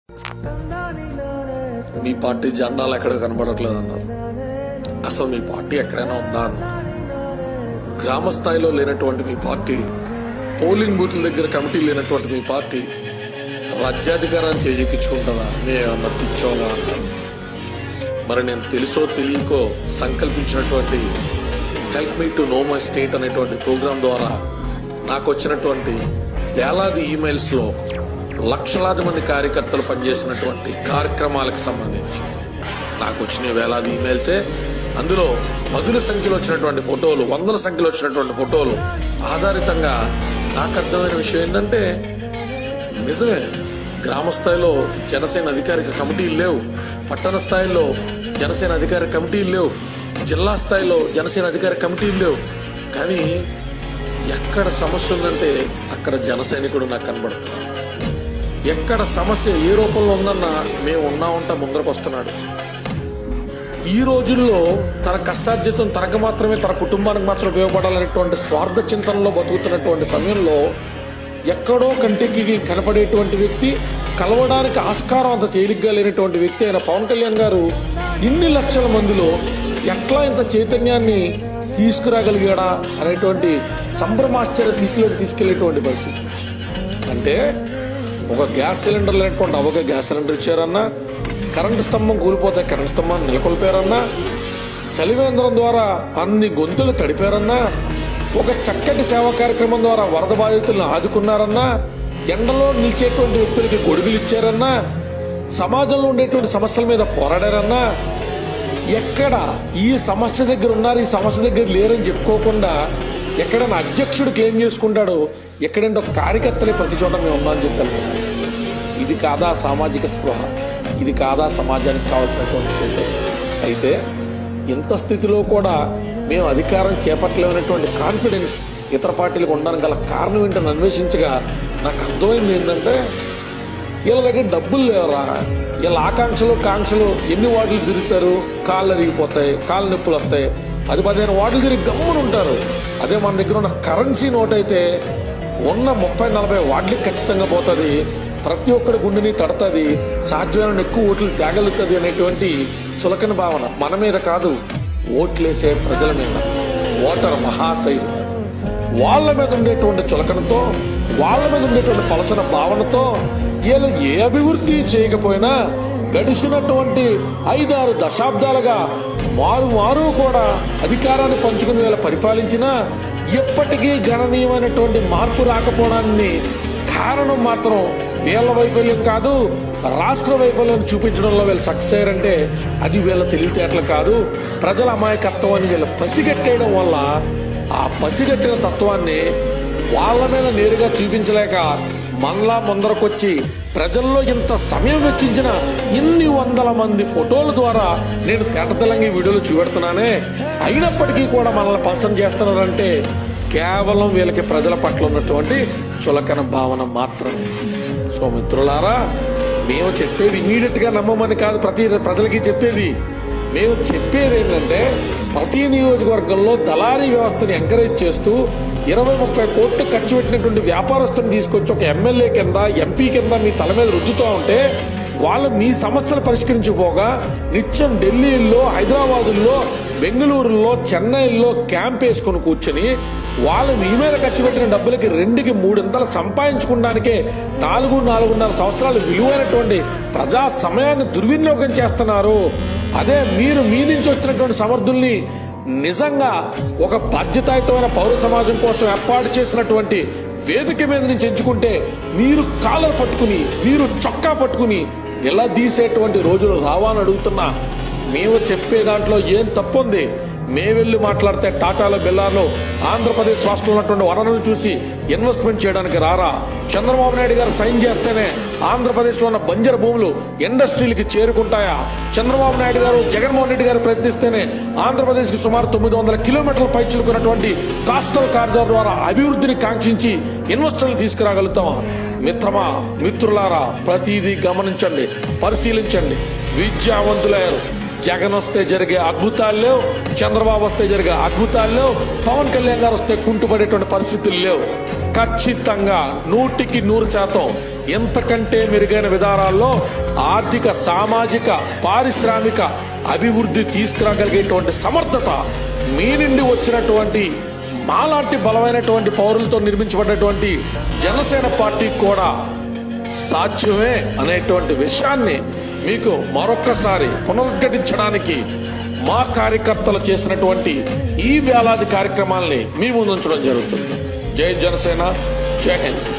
మీ party జెండాలు ఎక్కడ కనబడట్లేదు అన్నారు అసలు మీ పార్టీ ఎక్కడైనా ఉందా అన్నారు గ్రామ స్థాయిలో లేనటువంటి మీ పార్టీ పోలింగ్ బూత్ల దగ్గర కమిటీ లేనటువంటి మీ పార్టీ రాజ్యాధికారాన్ని చేజెక్కించుకుంటుందా మేమన్నా పిచ్చోలా అన్నారు మరి నేను తెలుసో తెలియకో సంకల్పించినటువంటి help me to know my state అనేటువంటి ప్రోగ్రాం ద్వారా నాకు వచ్చినటువంటి వేలాది ఈమెయిల్స్లో లక్షలాది మంది కార్యకర్తలు పనిచేసినటువంటి కార్యక్రమాలకు సంబంధించి నాకు వచ్చిన వేలాది ఈమెయిల్సే అందులో పదుల సంఖ్యలో వచ్చినటువంటి ఫోటోలు వందల సంఖ్యలో వచ్చినటువంటి ఫోటోలు ఆధారితంగా నాకు అర్థమైన విషయం ఏంటంటే నిజమే గ్రామ స్థాయిలో జనసేన అధికారిక కమిటీలు లేవు పట్టణ స్థాయిలో జనసేన అధికారిక కమిటీలు లేవు జిల్లా స్థాయిలో జనసేన అధికారిక కమిటీలు లేవు కానీ ఎక్కడ సమస్య ఉందంటే అక్కడ జన సైనికుడు నాకు కనబడుతున్నాడు ఎక్కడ సమస్య ఏ రూపంలో ఉందన్నా మేము ఉన్నా ఉంటా ముందరకు వస్తున్నాడు ఈ రోజుల్లో తన కష్టార్జితం తనకు మాత్రమే తన కుటుంబానికి మాత్రం ఉపయోగపడాలనేటువంటి స్వార్థ చింతనలో బతుకుతున్నటువంటి సమయంలో ఎక్కడో కంటికి కనపడేటువంటి వ్యక్తి కలవడానికి ఆస్కారం అంత తేలిగ్గా లేనటువంటి వ్యక్తి అయిన పవన్ కళ్యాణ్ గారు ఇన్ని లక్షల మందిలో ఎట్లా ఇంత చైతన్యాన్ని తీసుకురాగలిగాడా అనేటువంటి సంభ్రమాశ్చర్య స్థితిలోకి తీసుకెళ్లేటువంటి పరిస్థితి అంటే ఒక గ్యాస్ సిలిండర్ లేనటువంటి ఒక గ్యాస్ సిలిండర్ ఇచ్చారన్నా కరెంటు స్తంభం కూలిపోతే కరెంటు స్తంభాన్ని నెలకొల్పారన్నా చలివేంద్రం ద్వారా అన్ని గొంతులు తడిపారన్నా ఒక చక్కటి సేవా కార్యక్రమం ద్వారా వరద బాధితులను ఆదుకున్నారన్నా ఎండలో నిలిచేటువంటి వ్యక్తులకి గొడుగులు ఇచ్చారన్నా సమాజంలో ఉండేటువంటి సమస్యల మీద పోరాడారన్నా ఎక్కడ ఈ సమస్య దగ్గర ఉన్నారు ఈ సమస్య దగ్గర లేరని చెప్పుకోకుండా ఎక్కడైనా అధ్యక్షుడు క్లెయిమ్ చేసుకుంటాడో ఎక్కడంటే ఒక కార్యకర్తలే ప్రతి చోట మేము ఉన్నామని చెప్పి వెళ్తున్నాం ఇది కాదా సామాజిక స్పృహ ఇది కాదా సమాజానికి కావాల్సినటువంటి చైతన్యం అయితే ఇంత స్థితిలో కూడా మేము అధికారం చేపట్టలేమనేటువంటి కాన్ఫిడెన్స్ ఇతర పార్టీలకు ఉండడానికి గల కారణం ఏంటని అన్వేషించగా నాకు అర్థమైంది ఏంటంటే వీళ్ళ దగ్గర డబ్బులు లేవరా వీళ్ళ ఆకాంక్షలు కాంక్షలు ఎన్ని వార్డులు తిరుగుతారు కాళ్ళు అరిగిపోతాయి కాళ్ళు నొప్పులు వస్తాయి అది పదిహేను వార్డులు తిరిగి గమ్మున ఉంటారు అదే మన దగ్గర ఉన్న కరెన్సీ నోట్ అయితే ఉన్న ముప్పై నలభై వార్డులకి ఖచ్చితంగా పోతుంది ప్రతి ఒక్కడి గుండెని తడుతుంది సాధ్యమైన ఎక్కువ ఓట్లు తేగలుగుతుంది అనేటువంటి చులకన భావన మన మీద కాదు ఓట్లేసే ప్రజల మీద ఓటర్ మహాశైలు వాళ్ళ మీద ఉండేటువంటి చులకనతో వాళ్ళ మీద ఉండేటువంటి పలచన భావనతో వీళ్ళు ఏ అభివృద్ధి చేయకపోయినా గడిచినటువంటి ఐదారు దశాబ్దాలుగా మారు మారు కూడా అధికారాన్ని పంచుకుని వీళ్ళు పరిపాలించినా ఎప్పటికీ గణనీయమైనటువంటి మార్పు రాకపోవడాన్ని కారణం మాత్రం వీళ్ళ వైఫల్యం కాదు రాష్ట్ర వైఫల్యం చూపించడంలో వీళ్ళు సక్సెస్ అయ్యారంటే అది వీళ్ళ తెలివితేటలు కాదు ప్రజల అమాయకత్వం అని వీళ్ళు పసిగట్టేయడం వల్ల ఆ పసిగట్టిన తత్వాన్ని వాళ్ళ మీద నేరుగా చూపించలేక మనలా ముందరకొచ్చి ప్రజల్లో ఇంత సమయం వెచ్చించిన ఇన్ని వందల మంది ఫోటోల ద్వారా నేను తేటతెల్లంగా ఈ వీడియోలు చూపెడుతున్నానే అయినప్పటికీ కూడా మనల్ని పంచం చేస్తున్నారంటే కేవలం వీళ్ళకి ప్రజల పట్ల ఉన్నటువంటి చులకన భావన మాత్రమే సో మిత్రులారా మేము చెప్పేది ఇమీడియట్ గా నమ్మమని కాదు ప్రతి ప్రజలకి చెప్పేది మేము చెప్పేది ఏంటంటే ప్రతి నియోజకవర్గంలో దళారీ వ్యవస్థని ఎంకరేజ్ చేస్తూ ఇరవై ముప్పై కోట్లు ఖర్చు పెట్టినటువంటి వ్యాపారస్తుని తీసుకొచ్చి ఒక ఎమ్మెల్యే కింద ఎంపీ కింద మీ తల మీద రుద్దుతూ ఉంటే వాళ్ళు మీ సమస్యలు పరిష్కరించిపోగా నిత్యం ఢిల్లీలో హైదరాబాదుల్లో బెంగళూరులో చెన్నైలో క్యాంప్ వేసుకొని కూర్చొని వాళ్ళు మీ మీద ఖర్చు పెట్టిన డబ్బులకి రెండుకి మూడింతలు సంపాదించుకోవడానికే నాలుగు నాలుగున్నర సంవత్సరాలు విలువైనటువంటి ప్రజా సమయాన్ని దుర్వినియోగం చేస్తున్నారు అదే మీరు మీ నుంచి వచ్చినటువంటి సమర్థుల్ని నిజంగా ఒక బాధ్యతాయుతమైన పౌర సమాజం కోసం ఏర్పాటు చేసినటువంటి వేదిక మీద నుంచి ఎంచుకుంటే మీరు కాలర్ పట్టుకుని మీరు చొక్కా పట్టుకుని ఎలా తీసేటువంటి రోజులు రావాలని అడుగుతున్నా మేము చెప్పే దాంట్లో ఏం తప్పు ఉంది మేము వెళ్ళి మాట్లాడితే టాటాలో బెల్లార్లో ఆంధ్రప్రదేశ్ రాష్ట్రంలో ఉన్నటువంటి వనరులను చూసి ఇన్వెస్ట్మెంట్ చేయడానికి రారా చంద్రబాబు నాయుడు గారు సైన్ చేస్తేనే ఆంధ్రప్రదేశ్లో ఉన్న బంజరు భూములు ఇండస్ట్రీలకి చేరుకుంటాయా చంద్రబాబు నాయుడు గారు జగన్మోహన్ రెడ్డి గారు ప్రయత్నిస్తేనే ఆంధ్రప్రదేశ్కి సుమారు తొమ్మిది వందల కిలోమీటర్ల పైచిలుకున్నటువంటి కాస్టల్ కారిడార్ ద్వారా అభివృద్ధిని కాంక్షించి ఇన్వెస్టర్లు తీసుకురాగలుగుతామా మిత్రమా మిత్రులారా ప్రతిదీ గమనించండి పరిశీలించండి విద్యావంతులయ్యారు జగన్ వస్తే జరిగే అద్భుతాలు లేవు చంద్రబాబు వస్తే జరిగే అద్భుతాలు లేవు పవన్ కళ్యాణ్ గారు వస్తే కుంటుపడేటువంటి పరిస్థితులు లేవు ఖచ్చితంగా నూటికి నూరు శాతం ఎంతకంటే మెరుగైన విధానాల్లో ఆర్థిక సామాజిక పారిశ్రామిక అభివృద్ధి తీసుకురాగలిగేటువంటి సమర్థత మీ నుండి వచ్చినటువంటి మాలాంటి బలమైనటువంటి పౌరులతో నిర్మించబడినటువంటి జనసేన పార్టీ కూడా సాధ్యమే అనేటువంటి విషయాన్ని మీకు మరొక్కసారి పునరుద్ఘాటించడానికి మా కార్యకర్తలు చేసినటువంటి ఈ వేలాది కార్యక్రమాల్ని మీ ముందుంచడం జరుగుతుంది జై జనసేన జై హింద్